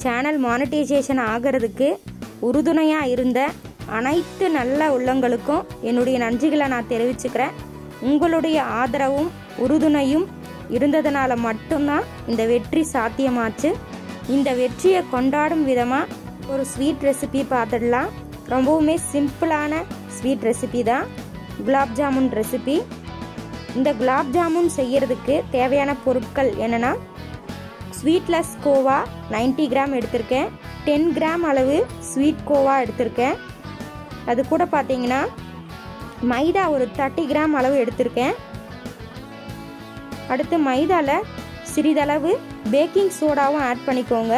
channel monetisation ஆகிறதுக்கு உறுதுணையாக இருந்த அனைத்து நல்ல உள்ளங்களுக்கும் என்னுடைய நன்றிகளை நான் தெரிவிச்சுக்கிறேன் உங்களுடைய ஆதரவும் உறுதுணையும் இருந்ததுனால மட்டும்தான் இந்த வெற்றி சாத்தியமாச்சு இந்த வெற்றியை கொண்டாடும் விதமாக ஒரு ஸ்வீட் ரெசிபி பார்த்துடலாம் ரொம்பவுமே சிம்பிளான ஸ்வீட் ரெசிபி தான் குலாப் ஜாமுன் ரெசிபி இந்த குலாப் ஜாமுன் செய்யறதுக்கு தேவையான பொருட்கள் என்னென்னா ஸ்வீட்லெஸ் கோவா 90 கிராம் எடுத்திருக்கேன் டென் கிராம் அளவு ஸ்வீட் கோவா எடுத்திருக்கேன் அது கூட பார்த்தீங்கன்னா மைதா ஒரு தேர்ட்டி கிராம் அளவு எடுத்திருக்கேன் அடுத்து மைதாவில் சிறிதளவு பேக்கிங் சோடாவும் ஆட் பண்ணிக்கோங்க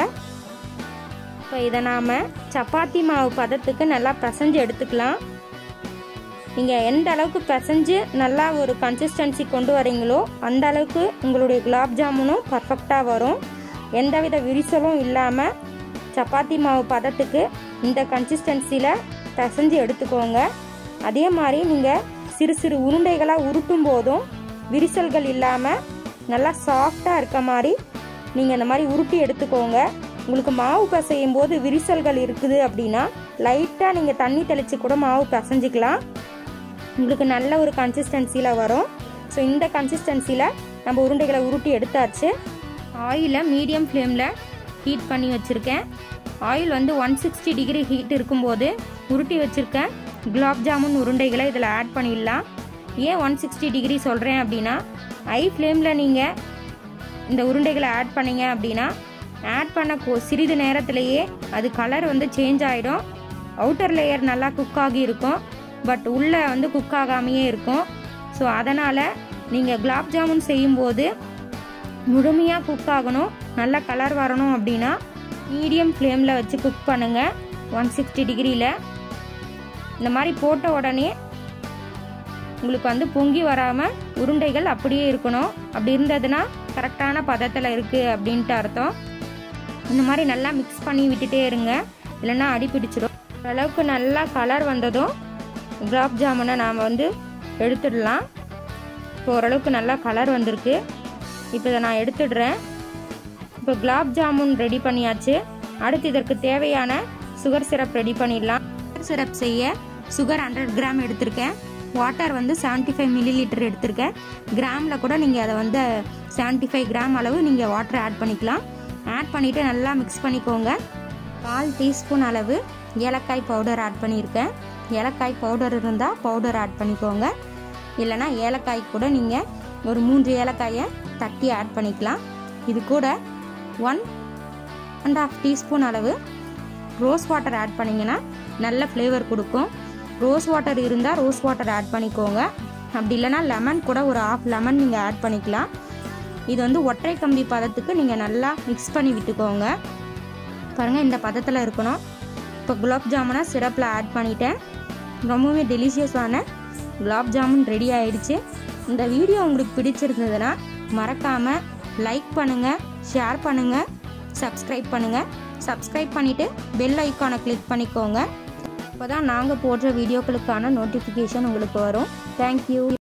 இப்போ இதை நாம் சப்பாத்தி மாவு பதத்துக்கு நல்லா பிசைஞ்சு எடுத்துக்கலாம் நீங்கள் எந்த அளவுக்கு பிசைஞ்சு நல்லா ஒரு கன்சிஸ்டன்சி கொண்டு வரீங்களோ அந்த அளவுக்கு உங்களுடைய குலாப் ஜாமுனும் பர்ஃபெக்டாக வரும் எந்தவித விரிசலும் இல்லாமல் சப்பாத்தி மாவு பதத்துக்கு இந்த கன்சிஸ்டன்சியில் பிசைஞ்சு எடுத்துக்கோங்க அதே மாதிரி நீங்கள் சிறு சிறு உருண்டைகளாக உருட்டும் போதும் விரிசல்கள் இல்லாமல் நல்லா சாஃப்டாக இருக்க மாதிரி நீங்கள் இந்த மாதிரி உருட்டி எடுத்துக்கோங்க உங்களுக்கு மாவு பிசையும் போது விரிசல்கள் இருக்குது அப்படின்னா லைட்டாக நீங்கள் தண்ணி தெளித்து கூட மாவு பிசைஞ்சிக்கலாம் உங்களுக்கு நல்ல ஒரு கன்சிஸ்டன்சியில் வரும் ஸோ இந்த கன்சிஸ்டன்சியில் நம்ம உருண்டைகளை உருட்டி எடுத்தாச்சு ஆயிலை மீடியம் ஃப்ளேமில் ஹீட் பண்ணி வச்சுருக்கேன் ஆயில் வந்து ஒன் சிக்ஸ்டி டிகிரி ஹீட் இருக்கும்போது உருட்டி வச்சுருக்கேன் குலாப் ஜாமுன் உருண்டைகளை இதில் ஆட் பண்ணிடலாம் ஏன் ஒன் சிக்ஸ்டி டிகிரி சொல்கிறேன் அப்படின்னா ஐ ஃப்ளேமில் நீங்கள் இந்த உருண்டைகளை ஆட் பண்ணீங்க அப்படின்னா ஆட் பண்ண கொ- சிறிது நேரத்திலேயே அது கலர் வந்து சேஞ்ச் ஆகிடும் அவுட்டர் லேயர் நல்லா குக் ஆகி இருக்கும் பட் உள்ளே வந்து குக் ஆகாமையே இருக்கும் ஸோ அதனால் நீங்கள் குலாப் ஜாமுன் செய்யும்போது முழுமையாக குக் ஆகணும் நல்ல கலர் வரணும் அப்படின்னா மீடியம் ஃப்ளேமில் வச்சு குக் பண்ணுங்கள் ஒன் சிக்ஸ்டி டிகிரியில் இந்த மாதிரி போட்ட உடனே உங்களுக்கு வந்து பொங்கி வராமல் உருண்டைகள் அப்படியே இருக்கணும் அப்படி இருந்ததுன்னா கரெக்டான பதத்தில் இருக்குது அப்படின்ட்டு அர்த்தம் இந்த மாதிரி நல்லா மிக்ஸ் பண்ணி விட்டுட்டே இருங்க இல்லைன்னா அடி பிடிச்சிடும் ஓரளவுக்கு நல்லா கலர் வந்ததும் குலாப் ஜாமுனை நாம் வந்து எடுத்துடலாம் இப்போ ஓரளவுக்கு நல்லா கலர் வந்திருக்கு இப்போ இதை நான் எடுத்துடுறேன் இப்போ குலாப் ஜாமுன் ரெடி பண்ணியாச்சு அடுத்து இதற்கு தேவையான சுகர் சிரப் ரெடி பண்ணிடலாம் சுகர் சிரப் செய்ய சுகர் ஹண்ட்ரட் கிராம் எடுத்திருக்கேன் வாட்டர் வந்து 75 ஃபைவ் மில்லி லிட்டர் எடுத்திருக்கேன் கிராமில் கூட நீங்கள் அதை வந்து 75 ஃபைவ் கிராம் அளவு நீங்கள் வாட்டர் ஆட் பண்ணிக்கலாம் ஆட் பண்ணிவிட்டு நல்லா மிக்ஸ் பண்ணிக்கோங்க கால் டீஸ்பூன் அளவு ஏலக்காய் பவுடர் ஆட் பண்ணியிருக்கேன் ஏலக்காய் பவுடர் இருந்தால் பவுடர் ஆட் பண்ணிக்கோங்க இல்லைனா ஏலக்காய் கூட நீங்கள் ஒரு மூன்று ஏலக்காயை தட்டி ஆட் பண்ணிக்கலாம் இது கூட ஒன் அண்ட் ஆஃப் டீஸ்பூன் அளவு ரோஸ் வாட்டர் ஆட் பண்ணிங்கன்னா நல்ல ஃப்ளேவர் கொடுக்கும் ரோஸ் வாட்டர் இருந்தால் ரோஸ் வாட்டர் ஆட் பண்ணிக்கோங்க அப்படி இல்லைனா லெமன் கூட ஒரு ஆஃப் லெமன் நீங்கள் ஆட் பண்ணிக்கலாம் இது வந்து ஒற்றை கம்பி பதத்துக்கு நீங்கள் நல்லா மிக்ஸ் பண்ணி விட்டுக்கோங்க பாருங்கள் இந்த பதத்தில் இருக்கணும் இப்போ குலாப் ஜாமுனை சிரப்பில் ஆட் பண்ணிட்டேன் ரொம்பவே டெலிஷியஸான குலாப் ஜாமுன் ரெடி ஆயிடுச்சு இந்த வீடியோ உங்களுக்கு பிடிச்சிருந்ததுன்னா மறக்காமல் லைக் பண்ணுங்கள் ஷேர் பண்ணுங்கள் சப்ஸ்கிரைப் பண்ணுங்கள் சப்ஸ்கிரைப் பண்ணிவிட்டு பெல் ஐக்கானை கிளிக் பண்ணிக்கோங்க அப்போ தான் நாங்கள் போடுற வீடியோக்களுக்கான நோட்டிஃபிகேஷன் உங்களுக்கு வரும் தேங்க்யூ